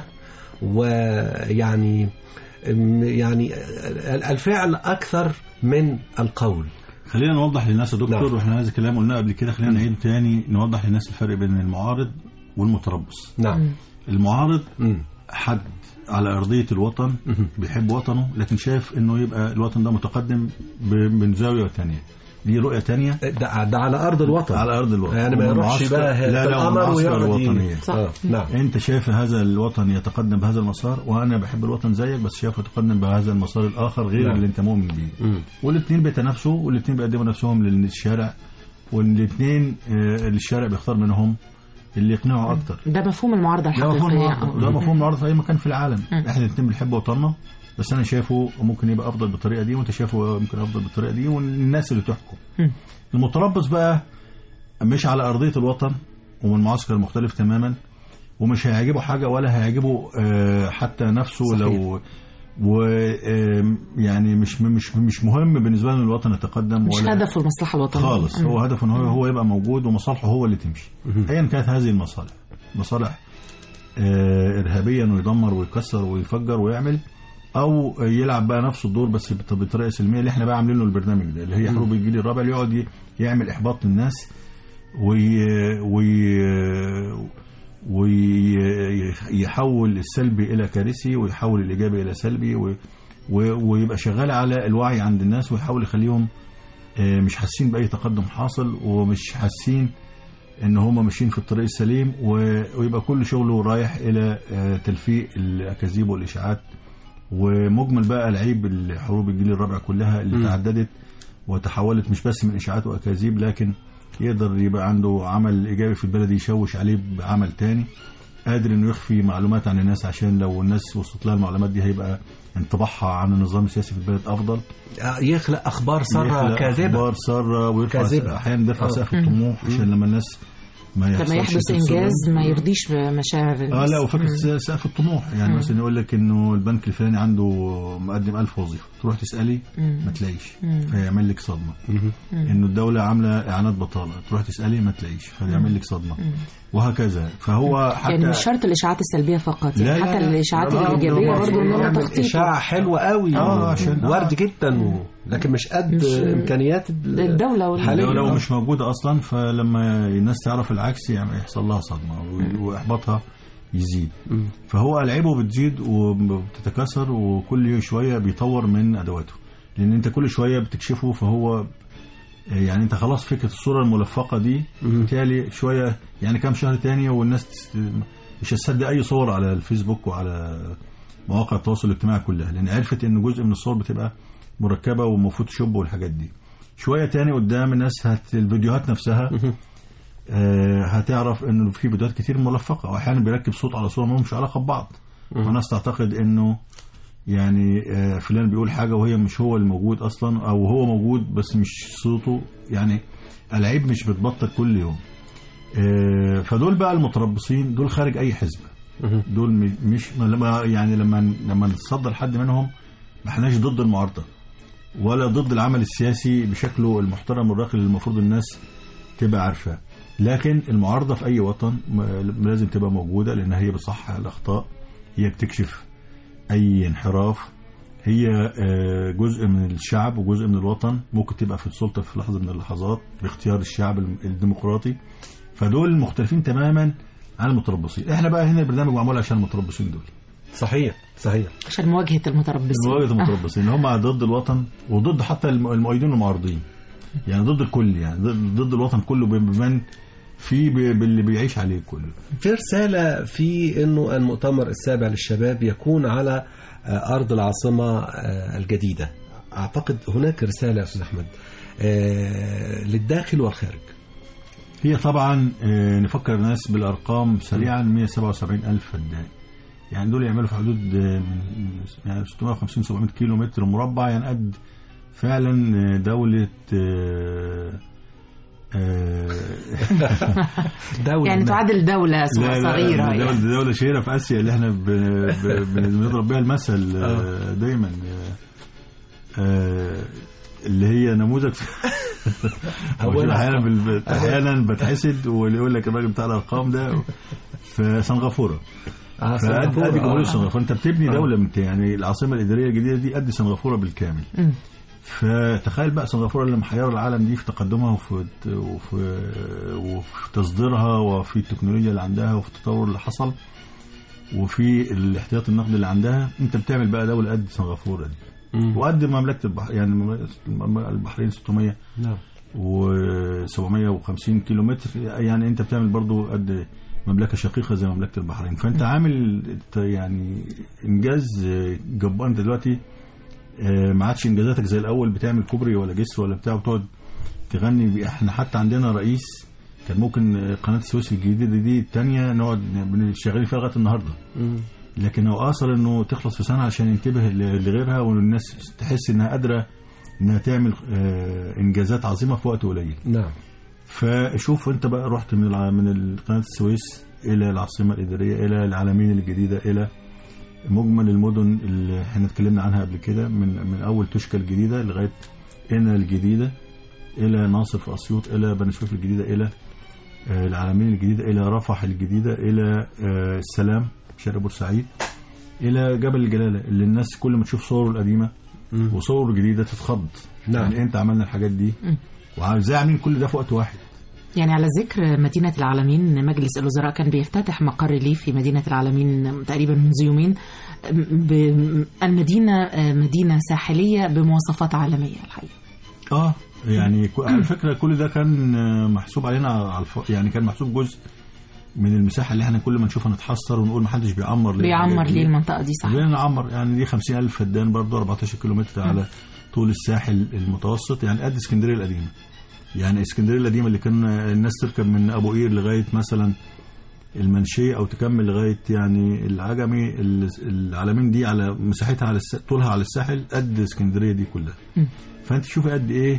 ويعني يعني الفعل اكثر من القول خلينا نوضح للناس يا دكتور نعم. واحنا هذا الكلام قلناه قبل كده خلينا نعيد تاني نوضح للناس الفرق بين المعارض والمتربص نعم المعارض مم. حد على أرضية الوطن بيحب وطنه لكن شايف انه يبقى الوطن ده متقدم ب- من زاوية تانية ليه رؤيه تانية ده, ده على ارض الوطن على ارض الوطن يعني ما يروحش والمعسكر- بقى لا في لا القمر والمعسكر ويقعد ي- الوطنيه صح. آه. نعم انت شايف هذا الوطن يتقدم بهذا المسار وانا بحب الوطن زيك بس شايفه يتقدم بهذا المسار الاخر غير نعم. اللي انت مؤمن بيه مم. والاثنين بيتنافسوا والاثنين بيقدموا نفسهم للشارع والاثنين آه، الشارع بيختار منهم اللي يقنعه اكتر ده مفهوم المعارضة ده مفهوم الحقيقية النهارده ده آه. مفهوم النهارده في اي مكان في العالم مم. احنا الاثنين بنحب وطننا بس انا شايفه ممكن يبقى افضل بالطريقه دي وانت شايفه ممكن افضل بالطريقه دي والناس اللي تحكم مم. المتربص بقى مش على ارضيه الوطن ومن معسكر مختلف تماما ومش هيعجبه حاجه ولا هيعجبه آه، حتى نفسه صحيح. لو و آم، يعني مش مش مش مهم بالنسبه له إن الوطن يتقدم مش ولا هدفه المصلحة الوطنية خالص مم. هو هدفه ان هو هو يبقى موجود ومصالحه هو اللي تمشي ايا كانت هذه المصالح مصالح آه، ارهابيا ويدمر ويكسر ويفجر ويعمل او يلعب بقى نفس الدور بس بط- بطريقه سلميه اللي احنا بقى عاملين له البرنامج ده اللي هي حروب الجيل الرابع اللي يقعد ي- يعمل احباط للناس وي وي ويحول السلبي الى كارثي ويحول الايجابي الى سلبي و و- ويبقى شغال على الوعي عند الناس ويحاول يخليهم آه، مش حاسين باي تقدم حاصل ومش حاسين ان هم ماشيين في الطريق السليم و- ويبقى كل شغله رايح الى آه، تلفيق الاكاذيب والاشاعات ومجمل بقى العيب الحروب الجيل الرابع كلها اللي تعددت وتحولت مش بس من اشاعات واكاذيب لكن يقدر يبقى عنده عمل ايجابي في البلد يشوش عليه بعمل تاني قادر انه يخفي معلومات عن الناس عشان لو الناس وصلت لها المعلومات دي هيبقى انطباعها عن النظام السياسي في البلد افضل آه، يخلق اخبار ساره يخلق كاذبه اخبار ساره ويرفع كاذبة. احيانا بيرفع آه. سقف الطموح عشان لما الناس ما لما يحصلش يحدث تسرب. إنجاز ما يرضيش بمشاعر اه الناس. لا وفكره مم. سقف الطموح يعني مم. مثلا يقول لك انه البنك الفلاني عنده مقدم ألف وظيفه تروح تسالي مم. ما تلاقيش مم. فيعمل لك صدمه انه الدوله عامله اعانات بطاله تروح تسالي ما تلاقيش فيعمل لك صدمه وهكذا فهو حتى يعني مش شرط الإشاعات السلبية فقط لا، يعني لا، حتى لا. الإشاعات لا، لا، الإيجابية لا، برضه منها يعمل تخطيط اشاعه حلوه قوي آه، عشان- ورد جدا و... لكن مش قد مش- امكانيات ال- الدولة وال- حاليا لو آه. مش موجوده اصلا فلما الناس تعرف العكس يعني يحصل لها صدمه و- واحباطها يزيد مم. فهو العيبه بتزيد وبتتكاثر وكل شويه بيطور من ادواته لان انت كل شويه بتكشفه فهو يعني انت خلاص فكره الصوره الملفقه دي بالتالي شويه يعني كام شهر تاني والناس تست- مش هتصدق اي صور على الفيسبوك وعلى مواقع التواصل الاجتماعي كلها لان عرفت ان جزء من الصور بتبقى مركبه ومفوتوشوب والحاجات دي شويه تاني قدام الناس هت الفيديوهات نفسها آه، هتعرف انه في فيديوهات كتير ملفقه واحيانا بيركب صوت على صوره ما لهمش علاقه ببعض وناس تعتقد انه يعني آه، فلان بيقول حاجه وهي مش هو الموجود اصلا او هو موجود بس مش صوته يعني العيب مش بتبطل كل يوم آه، فدول بقى المتربصين دول خارج اي حزب دول م- مش ما لما يعني لما لما نتصدر حد منهم ما احناش ضد المعارضه ولا ضد العمل السياسي بشكله المحترم والراقي اللي المفروض الناس تبقى عارفاه لكن المعارضه في اي وطن م- لازم تبقى موجوده لان هي بتصحح الاخطاء هي بتكشف اي انحراف هي آه، جزء من الشعب وجزء من الوطن ممكن تبقى في السلطه في لحظه من اللحظات باختيار الشعب الم- الديمقراطي فدول مختلفين تماما عن المتربصين احنا بقى هنا البرنامج معمول عشان المتربصين دول صحيح صحيح عشان مواجهة المتربصين مواجهه آه. المتربصين اللي هم ضد الوطن وضد حتى الم- المؤيدين والمعارضين يعني ضد الكل يعني ضد ضد الوطن كله بمن في ب- باللي بيعيش عليه كله في رسالة في أنه المؤتمر السابع للشباب يكون على آه، أرض العاصمة آه، الجديدة أعتقد هناك رسالة يا أستاذ أحمد آه، للداخل والخارج هي طبعا آه، نفكر الناس بالارقام سريعا 177 الف فدان يعني دول يعملوا في حدود آه، من يعني 650 700 كيلو متر مربع يعني قد فعلا آه، دولة آه، آه، دولة يعني ما. تعادل دولة لا لا صغيرة دولة, يعني. دولة شهيرة في آسيا اللي احنا ب- ب- بنضرب بيها المثل آه، دايما آه، آه، اللي هي نموذج أولا. احيانا بال- احيانا بتحسد واللي يقول لك الراجل بتاع الارقام ده في سنغافوره آه، فقد سنغافورة. قد جمهوريه آه. سنغافوره انت بتبني دوله من يعني العاصمه الاداريه الجديده دي قد سنغافوره بالكامل مم. فتخيل بقى سنغافوره اللي محيره العالم دي في تقدمها وفي وفي وفي تصديرها وفي التكنولوجيا اللي عندها وفي التطور اللي حصل وفي الاحتياط النقدي اللي عندها انت بتعمل بقى دوله قد سنغافوره دي مم. وقد مملكه البحر يعني مم- البحرين 600 نعم و750 كيلو متر يعني انت بتعمل برضو قد مملكه شقيقه زي مملكه البحرين فانت عامل يعني انجاز جبار انت دلوقتي آه، ما عادش انجازاتك زي الاول بتعمل كوبري ولا جسر ولا بتاع وتقعد تغني بيه. احنا حتى عندنا رئيس كان ممكن آه، قناه السويس الجديده دي الثانيه نقعد بن- شغالين فيها لغايه النهارده لكن هو اصل انه تخلص في سنه عشان ينتبه ل- لغيرها والناس تحس انها قادره انها تعمل آه، انجازات عظيمه في وقت قليل نعم فشوف انت بقى رحت من الع... من قناه السويس الى العاصمه الاداريه الى العلمين الجديده الى مجمل المدن اللي احنا اتكلمنا عنها قبل كده من من اول توشكا الجديده لغايه قنا الجديده الى ناصر في اسيوط الى بني سويف الجديده الى آه، العلمين الجديده الى رفح الجديده الى آه، السلام شارع بورسعيد الى جبل الجلاله اللي الناس كل ما تشوف صوره القديمه وصوره الجديده تتخض نعم. يعني انت عملنا الحاجات دي وازاي عاملين كل ده في وقت واحد يعني على ذكر مدينة العالمين مجلس الوزراء كان بيفتتح مقر ليه في مدينة العالمين تقريبا منذ يومين ب- المدينة مدينة ساحلية بمواصفات عالمية الحقيقة اه يعني ك- على فكره كل ده كان آه، محسوب علينا على الف... يعني كان محسوب جزء من المساحه اللي احنا كل ما نشوفها نتحسر ونقول ما حدش بيعمر ليه بيعمر الحاجات دي. ليه المنطقة دي صح خلينا نعمر يعني دي 50000 فدان برضه 14 كيلو متر على طول الساحل المتوسط يعني قد اسكندريه القديمه يعني اسكندريه القديمه اللي كان الناس تركب من ابو قير لغايه مثلا المنشيه او تكمل لغايه يعني العجمي ال- العلمين دي على مساحتها على الس... طولها على الساحل قد اسكندريه دي كلها فانت شوفي قد ايه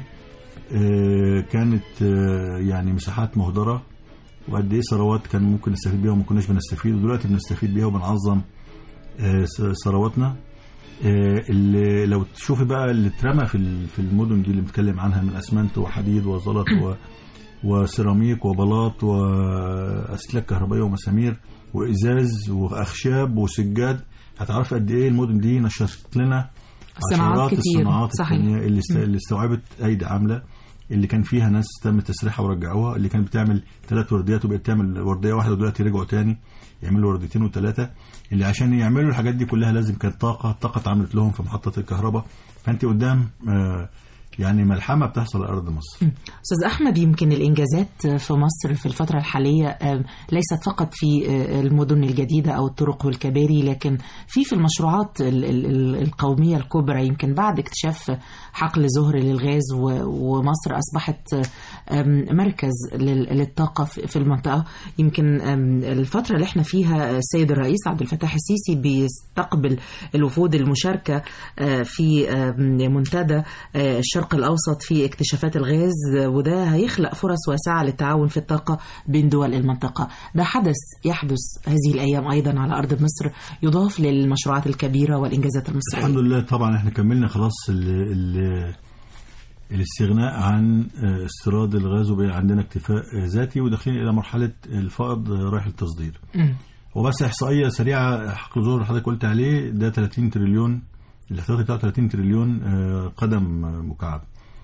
آه، كانت آه، يعني مساحات مهدره وقد ايه ثروات كان ممكن نستفيد بيها وما كناش بنستفيد ودلوقتي بنستفيد بيها وبنعظم آه، ث- ثرواتنا آه، اللي لو تشوفي بقى اللي اترمى في ال- في المدن دي اللي بنتكلم عنها من اسمنت وحديد وزلط و وسيراميك وبلاط واسلاك كهربائيه ومسامير وازاز واخشاب وسجاد هتعرف قد ايه المدن دي نشرت لنا صناعات عشرات كتير. الصناعات صحيح. التانية اللي, است... اللي استوعبت ايدي عامله اللي كان فيها ناس تم تسريحها ورجعوها اللي كانت بتعمل ثلاث ورديات وبقت تعمل ورديه واحده ودلوقتي رجعوا تاني يعملوا ورديتين وثلاثه اللي عشان يعملوا الحاجات دي كلها لازم كانت طاقه الطاقه اتعملت لهم في محطه الكهرباء فانت قدام آه، يعني ملحمه بتحصل على ارض مصر أستاذ أحمد يمكن الإنجازات في مصر في الفترة الحالية آم، ليست فقط في آه، المدن الجديدة أو الطرق والكباري لكن في في المشروعات ال- ال- ال- القومية الكبرى يمكن بعد اكتشاف حقل زهر للغاز و- ومصر أصبحت آم، مركز لل- للطاقة في في المنطقة يمكن آم، الفترة اللي احنا فيها السيد الرئيس عبد الفتاح السيسي بيستقبل الوفود المشاركة آه، في آم، منتدى آه، الشرق الأوسط في اكتشافات الغاز آه، وده هيخلق فرص واسعة للتعاون في الطاقة بين دول المنطقة ده حدث يحدث هذه الأيام أيضا على أرض مصر يضاف للمشروعات الكبيرة والإنجازات المصرية الحمد لله طبعا احنا كملنا خلاص ال ال الاستغناء عن آه، استيراد الغاز وبقى عندنا اكتفاء آه، ذاتي وداخلين الى مرحله الفائض آه، رايح للتصدير مم. وبس احصائيه سريعه حق الظهر اللي حضرتك قلت عليه ده 30 تريليون الاحتياطي بتاعه 30 تريليون آه، قدم آه، مكعب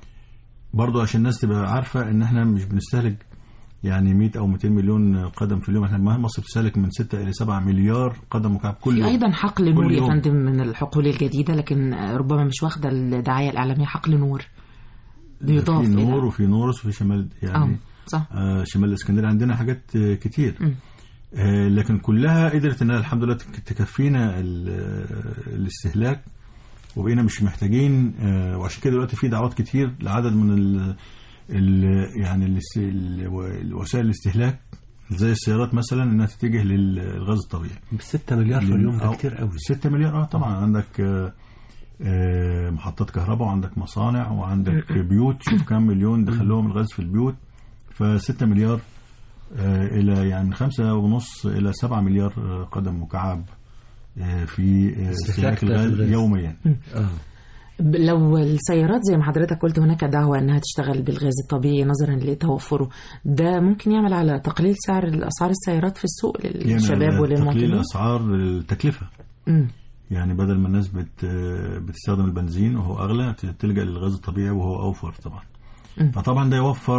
برضو عشان الناس تبقى عارفه ان احنا مش بنستهلك يعني 100 او 200 مليون قدم في اليوم احنا مصر بتستهلك من 6 الى 7 مليار قدم مكعب كل في يوم أيضا حقل نور يا يوم. فندم من الحقول الجديدة لكن آه، ربما مش واخدة الدعاية الإعلامية حقل نور بيضاف في إلى- نور وفي نورس وفي شمال اه يعني صح آه شمال الاسكندريه عندنا حاجات آه كتير مم. آه لكن كلها قدرت انها الحمد لله تك- تكفينا ال- آه، الاستهلاك وبقينا مش محتاجين آه وعشان كده دلوقتي في دعوات كتير لعدد من ال ال يعني الاس- ال- وسائل الاستهلاك زي السيارات مثلا انها تتجه للغاز الطبيعي 6 مليار في اليوم ده أو كتير قوي 6 مليار اه طبعا عندك آه، آه، محطات كهرباء وعندك مصانع وعندك بيوت شوف كام مليون دخل لهم الغاز في البيوت ف 6 مليار آه، الى يعني من خمسة ونص الى 7 مليار آه، قدم مكعب آه، في آه، استهلاك استهلاك الغاز الغاز. يوميا اه ب- لو السيارات زي ما حضرتك قلت هناك دعوة أنها تشتغل بالغاز الطبيعي نظرا لتوفره ده ممكن يعمل على تقليل سعر أسعار السيارات في السوق يعني للشباب تقليل وللمواطنين اسعار التكلفه مم. يعني بدل ما الناس بت بتستخدم البنزين وهو اغلى ت- تلجا للغاز الطبيعي وهو اوفر طبعا مم. فطبعا ده يوفر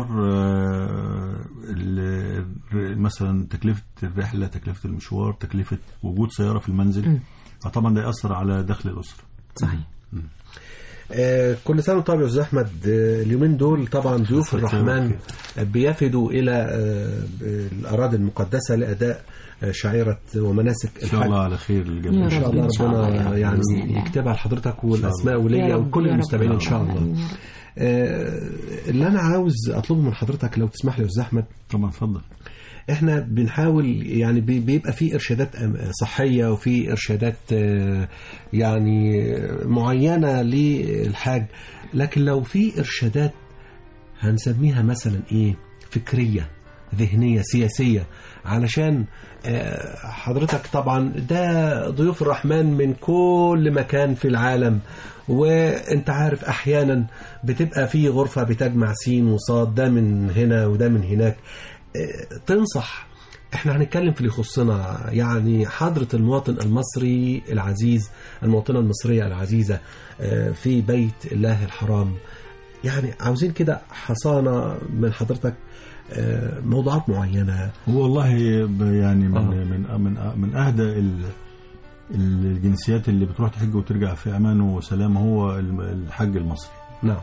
آه، ال- ال- مثلا تكلفه الرحله تكلفه المشوار تكلفه وجود سياره في المنزل مم. فطبعا ده ياثر على دخل الاسره صحيح آه، كل سنه وانت طيب يا استاذ احمد آه، اليومين دول طبعا ضيوف صحة الرحمن وخير. بيفدوا الى آه، الاراضي المقدسه لاداء آه، شعيره ومناسك ان شاء الله على خير يا الجميع ان شاء الله إن شاء الله يا ربنا رب يعني بإذن الله. يكتبها لحضرتك والاسماء يا وليا رب، وكل يا رب، المستمعين ان شاء يا الله رب. آه، اللي انا عاوز اطلبه من حضرتك لو تسمح لي يا استاذ احمد طبعا اتفضل احنا بنحاول يعني بي- بيبقى في ارشادات أم- صحيه وفي ارشادات آه، يعني معينه للحاج لكن لو في ارشادات هنسميها مثلا ايه فكريه ذهنيه سياسيه علشان آه، حضرتك طبعا ده ضيوف الرحمن من كل مكان في العالم وانت عارف احيانا بتبقى في غرفه بتجمع سين وصاد ده من هنا وده من هناك آه، تنصح احنا هنتكلم في اللي يخصنا يعني حضرة المواطن المصري العزيز المواطنة المصرية العزيزة آه، في بيت الله الحرام يعني عاوزين كده حصانة من حضرتك آه، موضوعات معينة هو والله ب- يعني من آه. من من من اهدى ال- الجنسيات اللي بتروح تحج وترجع في امان وسلام هو الم- الحج المصري نعم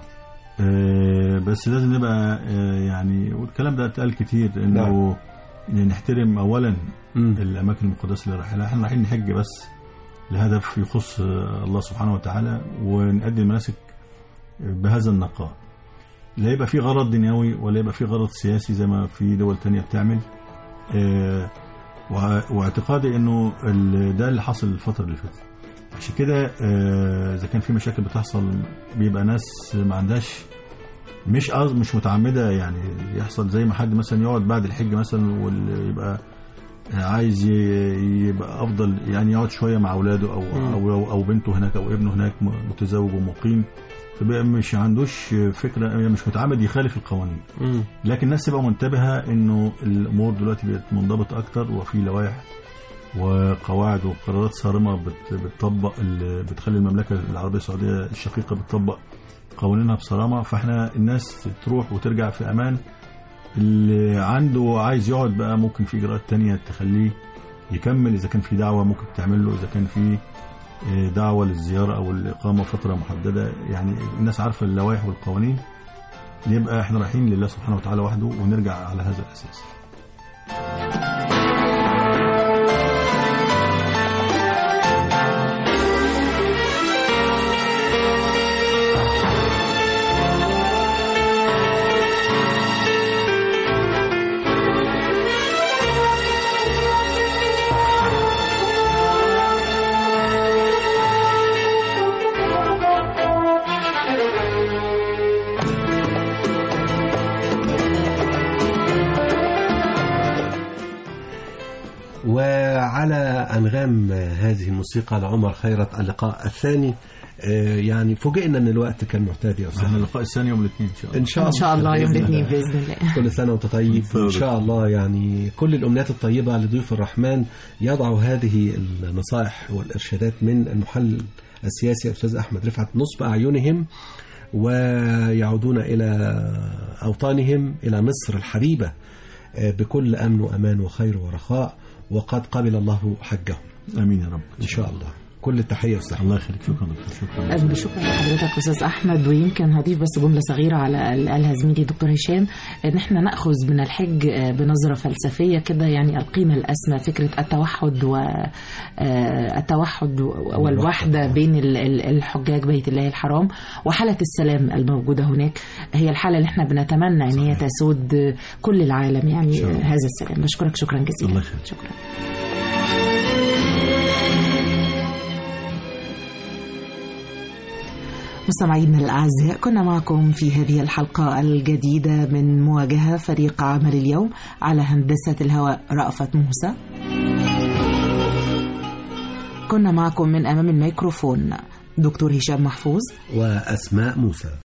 آه، بس لازم نبقى آه، يعني والكلام ده اتقال كتير انه نحترم اولا مم. الاماكن المقدسه اللي رايحين لها. احنا رايحين نحج بس لهدف يخص آه، الله سبحانه وتعالى ونأدي المناسك بهذا النقاء لا يبقى في غرض دنيوي ولا يبقى في غرض سياسي زي ما في دول تانية بتعمل آه، وع- واعتقادي انه ال- ده اللي حصل الفتره اللي فاتت عشان كده آه، اذا كان في مشاكل بتحصل بيبقى ناس ما عندهاش مش قصد مش متعمده يعني يحصل زي ما حد مثلا يقعد بعد الحج مثلا ويبقى عايز ي- يبقى افضل يعني يقعد شويه مع اولاده او او او بنته هناك او ابنه هناك متزوج ومقيم فبقى مش عندوش فكره يعني مش متعمد يخالف القوانين مم. لكن الناس تبقى منتبهه انه الامور دلوقتي بقت منضبطه اكتر وفي لوائح وقواعد وقرارات صارمه بت- بتطبق ال- بتخلي المملكه العربيه السعوديه الشقيقه بتطبق قوانينها بصرامه فاحنا الناس تروح وترجع في امان اللي عنده عايز يقعد بقى ممكن في اجراءات تانية تخليه يكمل اذا كان في دعوه ممكن تعمل له اذا كان في آه، دعوه للزياره او الاقامه فتره محدده يعني الناس عارفه اللوائح والقوانين يبقى احنا رايحين لله سبحانه وتعالى وحده ونرجع على هذا الاساس وعلى أنغام هذه الموسيقى لعمر خيرت اللقاء الثاني آه، يعني فوجئنا ان الوقت كان معتاد يا استاذ احنا اللقاء الثاني يوم الاثنين ان شاء الله ان شاء ان الله شاء الله يوم بإذن الاثنين الله. باذن الله كل سنة وانت طيب وإن طيب. شاء الله يعني كل الأمنيات الطيبة لضيوف الرحمن يضعوا هذه النصائح والإرشادات من المحلل السياسي أستاذ أحمد رفعت نصب أعينهم ويعودون إلى أوطانهم إلى مصر الحبيبة آه، بكل أمن وأمان وخير ورخاء وقد قبل الله حجهم امين يا رب إن شاء الله كل التحية أستاذ أحمد الله يخليك شكرا دكتور شكرا ألف شكرا لحضرتك استاذ احمد ويمكن هضيف بس جمله صغيره على اللي قالها زميلي دكتور هشام ان احنا ناخذ من الحج آه، بنظره فلسفيه كده يعني القيمه الاسمى فكره التوحد والتوحد والوحده بين ال- ال- الحجاج بيت الله الحرام وحاله السلام الموجوده هناك هي الحاله اللي احنا بنتمنى ان هي تسود كل العالم يعني شاء الله. آه، هذا السلام بشكرك شكرا جزيلا الله يخليك. شكرا مستمعينا الأعزاء كنا معكم في هذه الحلقة الجديدة من مواجهة فريق عمل اليوم على هندسة الهواء رأفت موسى كنا معكم من أمام الميكروفون دكتور هشام محفوظ وأسماء موسى